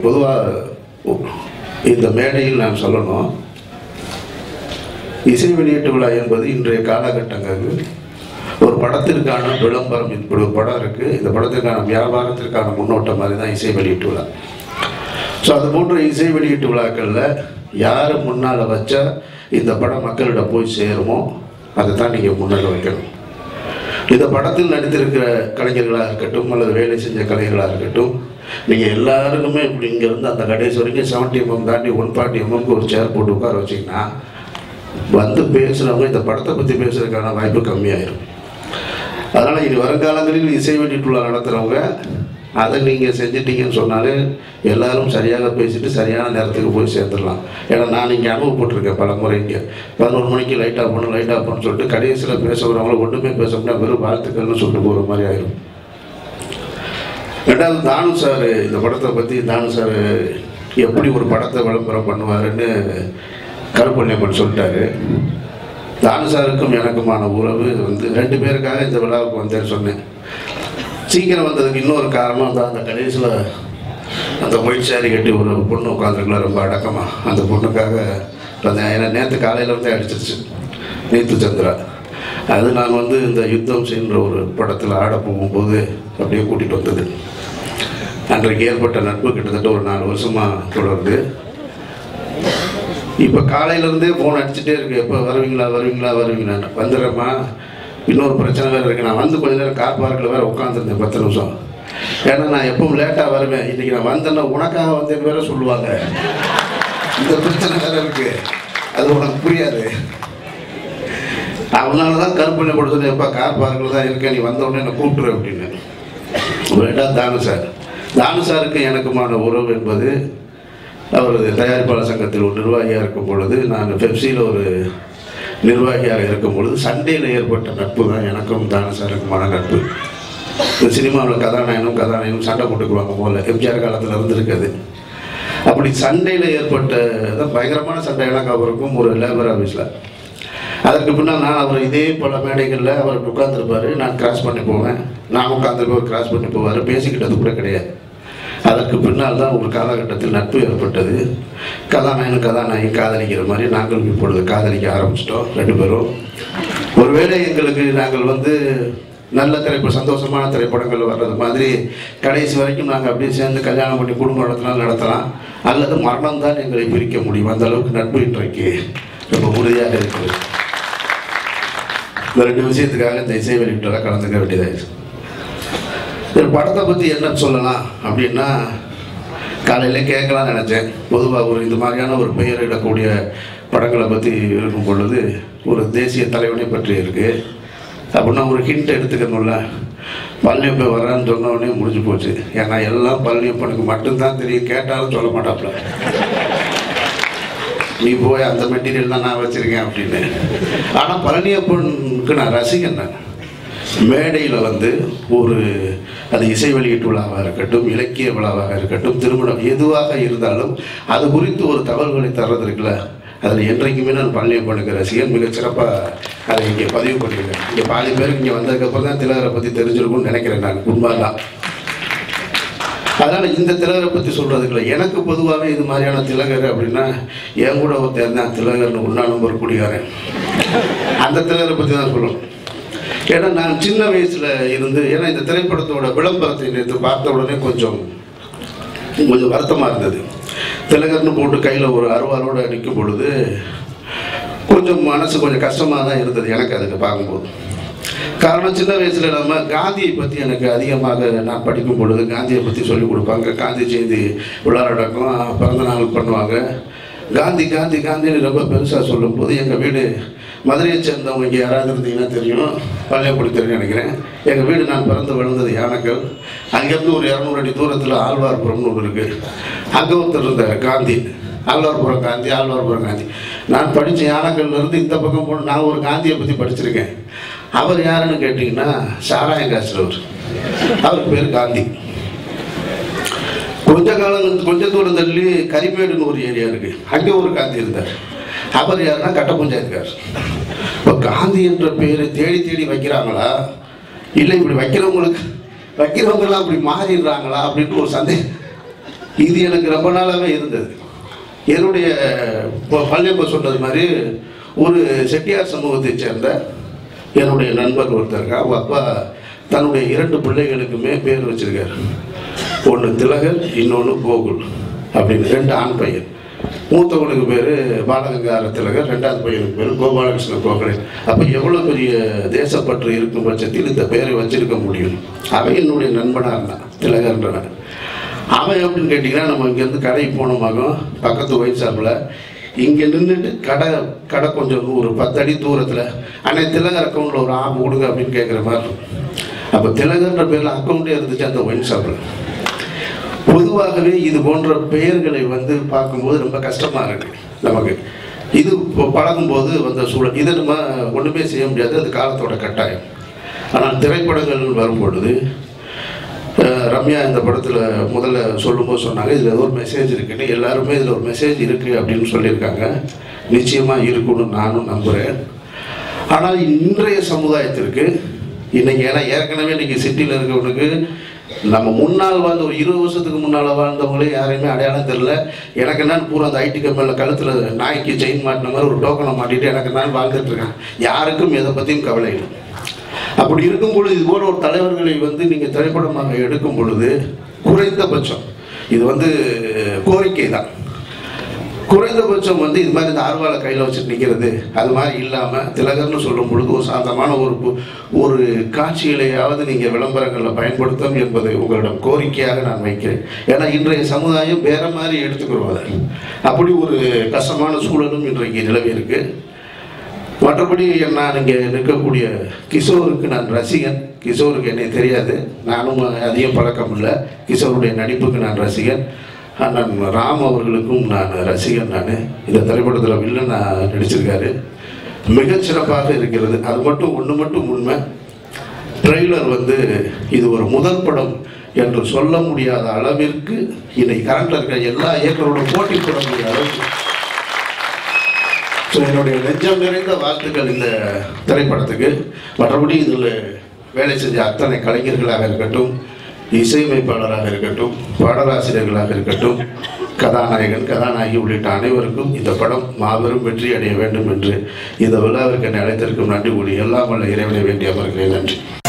பொதுவாக இந்த மேடையில் நான் சொல்லணும் இசை வெளியீட்டு விழா என்பது இன்றைய காலகட்டங்களில் ஒரு படத்திற்கான விளம்பரம் இப்படி ஒரு படம் இருக்குது இந்த படத்திற்கான வியாபாரத்திற்கான முன்னோட்டம் மாதிரி தான் இசை வெளியீட்டு விழா ஸோ அது போன்ற இசை வெளியீட்டு விழாக்களில் யார் முன்னால் வச்சா இந்த படம் மக்களிடம் போய் சேருமோ அதை தான் நீங்கள் முன்னால் வைக்கணும் இந்த படத்தில் நடித்திருக்கிற கலைஞர்களாக இருக்கட்டும் அல்லது வேலை செஞ்ச கலைஞர்களாக இருக்கட்டும் நீங்கள் எல்லாருக்குமே இப்படி இங்கேருந்து அந்த கடைசி வரைக்கும் செவன்ட்டி எம்எம் தாண்டி ஒன் ஃபார்ட்டி எம்எம்க்கு ஒரு சேர் போட்டு உட்கார வச்சிங்கன்னா வந்து பேசுகிறவங்க இந்த படத்தை பற்றி பேசுறதுக்கான வாய்ப்பு கம்மியாயிரும் அதனால் இனி வருங்காலங்களில் இசை வெளியீட்டுலா நடத்துகிறவங்க அதை நீங்கள் செஞ்சிட்டீங்கன்னு சொன்னாலே எல்லாரும் சரியாக பேசிட்டு சரியான நேரத்துக்கு போய் சேர்ந்துடலாம் ஏன்னா நான் இங்கே அனுபவப்பட்டிருக்கேன் பல முறை இங்கே பதினோரு மணிக்கு லைட் ஆஃப் பண்ணு லைட் ஆஃப் பண்ணு சொல்லிட்டு கடைசியில் பேச வரவங்கள ஒன்றுமே பேச முடியாது வெறும் வாழ்த்துக்கள்னு சொல்லிட்டு போகிற மாதிரி ஆயிரும் ரெண்டாவது தானு சார் இந்த படத்தை பற்றி தானு சார் எப்படி ஒரு படத்தை விளம்பரம் பண்ணுவாருன்னு கருப்பண்ணியம்மன் சொல்லிட்டாரு தானு சாருக்கும் எனக்குமான உறவு வந்து ரெண்டு பேருக்காக இந்த விழாவுக்கு வந்தேன்னு சொன்னேன் சீக்கிரம் வந்ததுக்கு இன்னொரு காரணம் தான் அந்த கடைசியில் அந்த ஒயிட் சாரி கட்டி ஒரு பொண்ணு உட்காந்துருக்கலாம் ரொம்ப அடக்கமாக அந்த பொண்ணுக்காக வந்தேன் ஏன்னா நேற்று காலையில் இருந்தே அடிச்சிருச்சு நீத்து சந்திரா அது நான் வந்து இந்த யுத்தம் சென்ற ஒரு படத்தில் ஆட போகும்போது அப்படியே கூட்டிகிட்டு வந்தது அன்றைக்கு ஏற்பட்ட நட்பு கிட்டத்தட்ட ஒரு நாலு வருஷமாக தொடருது இப்போ காலையிலேருந்தே ஃபோன் அடிச்சுட்டே இருக்கு எப்போ வருவீங்களா வருவீங்களா வருவீங்களான்னு வந்துடுறேம்மா இன்னொரு பிரச்சனை வேறு இருக்குது நான் வந்து கொஞ்ச நேரம் கார் பார்க்கில் வேறு உட்காந்துருந்தேன் பத்து நிமிஷம் ஏன்னா நான் எப்பவும் லேட்டாக வருவேன் இன்றைக்கி நான் வந்தேன்னா உனக்காக வந்தேன்னு வேற சொல்லுவாங்க இந்த பிரச்சனை வேறு இருக்குது அது உனக்கு புரியாது அவனால தான் கருப்பண்ணி கொடுத்தது எப்போ கார் பார்க்கில் தான் இருக்கேன் நீ வந்த உடனே என்னை கூப்பிட்டுரு அப்படின்னு ரெண்டாவது தானு சார் தானு சாருக்கு எனக்குமான உறவு என்பது அவர் தயாரிப்பாளர் சங்கத்தில் ஒரு நிர்வாகியாக இருக்கும் பொழுது நான் பெப்சியில் ஒரு நிர்வாகியாக இருக்கும் பொழுது சண்டேயில் ஏற்பட்ட நட்பு தான் எனக்கும் தானு சாருக்குமான நட்பு இந்த சினிமாவில் கதாநாயகனும் கதாநாயகனும் சண்டை போட்டுக்குவாங்க போல எம்ஜிஆர் காலத்தில் இருந்திருக்குது அப்படி சண்டையில் ஏற்பட்ட தான் பயங்கரமான சண்டை எனக்கு அவருக்கும் ஒரு லேபர் ஆஃபீஸில் அதற்கு பின்னால் நான் அவர் இதே பல மேடைகளில் அவர் உட்காந்துருப்பார் நான் கிராஸ் பண்ணி போவேன் நான் உட்காந்துருப்பேன் கிராஸ் பண்ணி போவார் பேசிக்கிட்டது கூட கிடையாது அதற்கு பின்னால் தான் ஒரு காலகட்டத்தில் நட்பு ஏற்பட்டது கதாநாயகன் கதாநாயகி காதலிக்கிற மாதிரி நாங்கள் இப்பொழுது காதலிக்க ஆரம்பிச்சிட்டோம் ரெண்டு பேரும் ஒருவேளை எங்களுக்கு நாங்கள் வந்து நல்ல திரைப்படம் சந்தோஷமான திரைப்படங்கள் வர்றது மாதிரி கடைசி வரைக்கும் நாங்கள் அப்படியே சேர்ந்து கல்யாணம் பண்ணி குடும்பம் நடத்தினாலும் நடத்தலாம் அல்லது மரணம் தான் எங்களை பிரிக்க முடியும் அந்த அளவுக்கு நட்பு இன்றைக்கு ரொம்ப உறுதியாக இருக்குது இந்த ரெண்டு விஷயத்துக்காக இந்த இசை வெளியீட்டில் கலந்துக்க வேண்டியதாயிடுச்சு ஒரு படத்தை பற்றி என்ன சொல்லலாம் அப்படின்னா காலையில் கேட்கலாம் நினச்சேன் பொதுவாக ஒரு இந்த மாதிரியான ஒரு பெயரிடக்கூடிய படங்களை பற்றி இருக்கும் பொழுது ஒரு தேசிய தலைவனை பற்றி இருக்குது அப்படின்னா ஒரு ஹிண்ட் எடுத்துக்கணும்ல பழனியப்ப வரான்னு சொன்ன உடனே முடிஞ்சு போச்சு ஏன்னா எல்லாம் பழனியப்பனுக்கு மட்டும்தான் தெரியும் கேட்டாலும் சொல்ல மாட்டாப்புல நீ போய் அந்த மெட்டீரியல் தான் நான் வச்சுருக்கேன் அப்படின்னு ஆனால் பழனியப்பனுக்கு நான் ரசிகன் நான் மேடையில் வந்து ஒரு அது இசை வெளியீட்டு விழாவாக இருக்கட்டும் இலக்கிய விழாவாக இருக்கட்டும் திருமணம் எதுவாக இருந்தாலும் அது குறித்து ஒரு தகவல்களை தர்றது இருக்குல்ல அதில் என்றைக்குமே நான் பழனியப்பனுக்கு ரசிகன் மிகச் சிறப்பாக அதை இங்கே பதிவு பண்ணியிருக்கேன் இங்கே பாதி பேருக்கு இங்கே வந்ததுக்கப்புறம் தான் திலகரை பற்றி தெரிஞ்சிருக்கும்னு நினைக்கிறேன் நான் உண்மைதான் அதனால் இந்த திலகரை பற்றி சொல்கிறதுக்கு இல்லை எனக்கு பொதுவாகவே இது மாதிரியான திலகர் அப்படின்னா என் கூட ஒருத்தர் தான் திலகர்னு உண்ணா நம்பர் குடிகாரன் அந்த திலகரை பற்றி தான் சொல்லணும் ஏன்னா நான் சின்ன வயசில் இருந்து ஏன்னா இந்த திரைப்படத்தோட விளம்பரத்தை நேற்று பார்த்த உடனே கொஞ்சம் கொஞ்சம் வருத்தமாக இருந்தது திலகர்னு போட்டு கையில் ஒரு அருவாரோடு நிற்கும் பொழுது கொஞ்சம் மனசு கொஞ்சம் கஷ்டமாக தான் இருந்தது எனக்கு அதுக்கு பார்க்கும்போது காரணம் சின்ன வயசில் நம்ம காந்தியை பற்றி எனக்கு அதிகமாக நான் படிக்கும் பொழுது காந்தியை பற்றி சொல்லிக் கொடுப்பாங்க காந்தி ஜெயந்தி விழா நடக்கும் பிறந்த நாள் பண்ணுவாங்க காந்தி காந்தி காந்தின்னு ரொம்ப பெருசாக சொல்லும்போது எங்கள் வீடு மதுரையை சேர்ந்தவங்க இங்கே யாராவது இருந்தீங்கன்னா தெரியும் பழையப்படி தெரியும் நினைக்கிறேன் எங்கள் வீடு நான் பிறந்து வளர்ந்தது யானைக்கல் அங்கேருந்து ஒரு இரநூறு அடி தூரத்தில் ஆழ்வார்புரம்னு ஒன்று இருக்குது அங்கே ஒருத்தர் இருந்தார் காந்தி ஆழ்வார்புரம் காந்தி ஆழ்வார்புரம் காந்தி நான் படித்த யானைக்கல்லேருந்து இந்த பக்கம் போன நான் ஒரு காந்தியை பற்றி படிச்சிருக்கேன் அவர் யாருன்னு கேட்டிங்கன்னா சாராயம் காசுறவர் அவருக்கு பேர் காந்தி கொஞ்ச காலம் கொஞ்ச தூரம் தள்ளி கரிமேடுன்னு ஒரு ஏரியா இருக்கு அங்கே ஒரு காந்தி இருந்தார் அவர் யாருன்னா கட்ட பஞ்சாயத்துக்கார் இப்போ காந்தி என்ற பேரை தேடி தேடி வைக்கிறாங்களா இல்லை இப்படி வைக்கிறவங்களுக்கு வைக்கிறவங்கெல்லாம் அப்படி மாறிடுறாங்களா அப்படின்னு ஒரு சந்தேகம் இது எனக்கு ரொம்ப நாளாகவே இருந்தது என்னுடைய இப்போ பள்ளியப்ப சொன்னது மாதிரி ஒரு செட்டியார் சமூகத்தைச் சேர்ந்த என்னுடைய நண்பர் ஒருத்தர் இருக்கா அவங்க அப்பா தன்னுடைய இரண்டு பிள்ளைகளுக்குமே பேர் வச்சிருக்காரு ஒன்று திலகர் இன்னொன்று கோகுல் அப்படின்னு ரெண்டு ஆண் பையன் மூத்தவனுக்கு பேர் பாலகங்கார திலகர் ரெண்டாவது பையனுக்கு பேர் கோபாலகிருஷ்ண கோகலே அப்போ எவ்வளோ பெரிய தேசப்பற்று இருக்கும் பட்சத்தில் இந்த பேரை வச்சிருக்க முடியும் அவன் என்னுடைய நண்பனாக இருந்தான் திலகர்ன்றவன் அவன் எப்படின்னு கேட்டிங்கன்னா நம்ம இங்கேருந்து கடைக்கு போனோமாகும் பக்கத்து ஒயிட் ஷாப்பில் இங்கே நின்றுட்டு கடை கடை கொஞ்சம் ஒரு பத்தடி தூரத்தில் அன்னை திலகர் அக்கௌண்ட்டில் ஒரு ஆப்பு கொடுங்க அப்படின்னு கேட்குற மாதிரி இருக்கும் அப்போ திலகர்ன்ற பேரில் அக்கௌண்ட்டே இருந்துச்சு அந்த ஒயின் ஷாப்பில் பொதுவாகவே இது போன்ற பெயர்களை வந்து பார்க்கும்போது ரொம்ப கஷ்டமாக இருக்கு நமக்கு இது இப்போ பழகும்போது வந்த சூழல் இதை நம்ம ஒன்றுமே செய்ய முடியாது அது காலத்தோட கட்டாயம் ஆனால் திரைப்படங்கள் வரும் பொழுது அஹ், ரம்யா இந்த படத்தில் முதல்ல சொல்லும்போது சொன்னாங்க இதில் ஏதோ ஒரு மெசேஜ் இருக்குன்னு எல்லாருமே இதில் ஒரு மெசேஜ் இருக்குது அப்படின்னு சொல்லியிருக்காங்க நிச்சயமாக இருக்குன்னு நானும் நம்புகிறேன் ஆனால் இன்றைய சமுதாயத்திற்கு இன்னைக்கு ஏன்னா ஏற்கனவே இன்னைக்கு சிட்டியில் இருக்கவனுக்கு நம்ம முன்னால் வாழ்ந்த ஒரு இருபது வருஷத்துக்கு முன்னால் வாழ்ந்தவங்களே யாரையுமே அடையாளம் தெரியல எனக்கு நான் பூரா அந்த ஐடி கம்பெனியில் கழுத்தில் நாய்க்கு செயின் மாட்டின மாதிரி ஒரு டோக்கனை மாட்டிட்டு எனக்கு நான் வாழ்ந்துட்டு இருக்கேன் யாருக்கும் எதை பற்றியும் கவலை இல்லை அப்படி இருக்கும் பொழுது இது போல ஒரு தலைவர்களை வந்து நீங்கள் திரைப்படமாக எடுக்கும் பொழுது குறைந்தபட்சம் இது வந்து கோரிக்கை தான் குறைந்தபட்சம் வந்து இது மாதிரி இந்த ஆர்வாலை கையில் வச்சுட்டு நிற்கிறது அது மாதிரி இல்லாமல் திலகர்னு சொல்லும் பொழுது ஒரு சாந்தமான ஒரு கு- ஒரு காட்சிகளையாவது நீங்கள் விளம்பரங்களில் பயன்படுத்தும் என்பதை உங்களிடம் கோரிக்கையாக நான் வைக்கிறேன் ஏன்னா இன்றைய சமுதாயம் வேற மாதிரி எடுத்துக்கிறோம் அதை அப்படி ஒரு கஷ்டமான சூழலும் இன்றைக்கு நிலவி இருக்கு மற்றபடி நான் இங்கே நிற்கக்கூடிய கிஷோருக்கு நான் ரசிகன் கிஷோருக்கு என்னை தெரியாது நானும் அதிகம் பழக்கம் இல்லை கிஷோருடைய நடிப்புக்கு நான் ரசிகன் அண்ணன் ராம் அவர்களுக்கும் நான் ரசிகன் நான் இந்த திரைப்படத்தில் வில்லன் நான் நடிச்சிருக்காரு மிகச் சிறப்பாக இருக்கிறது அது மட்டும் ஒன்று மட்டும் உண்மை ட்ரெய்லர் வந்து இது ஒரு முதல் படம் என்று சொல்ல முடியாத அளவிற்கு இன்னைக்கு கரண்டில் இருக்கிற எல்லா இயக்கரோட போட்டி போட முடியாத அளவுக்கு ஸோ என்னுடைய நெஞ்சம் நிறைந்த வாழ்த்துக்கள் இந்த திரைப்படத்துக்கு மற்றபடி இதில் வேலை செஞ்ச அத்தனை கலைஞர்களாக இருக்கட்டும் இசையமைப்பாளராக இருக்கட்டும் பாடலாசிரியர்களாக இருக்கட்டும் கதாநாயகன் கதாநாயகி உள்ளிட்ட அனைவருக்கும் இந்த படம் மாபெரும் வெற்றி அடைய வேண்டும் என்று இந்த விழாவிற்கு என்னை அழைத்திருக்கும் நன்றி கூறி எல்லாம் வல்ல இறைவனை வேண்டி அமர்கிறேன் நன்றி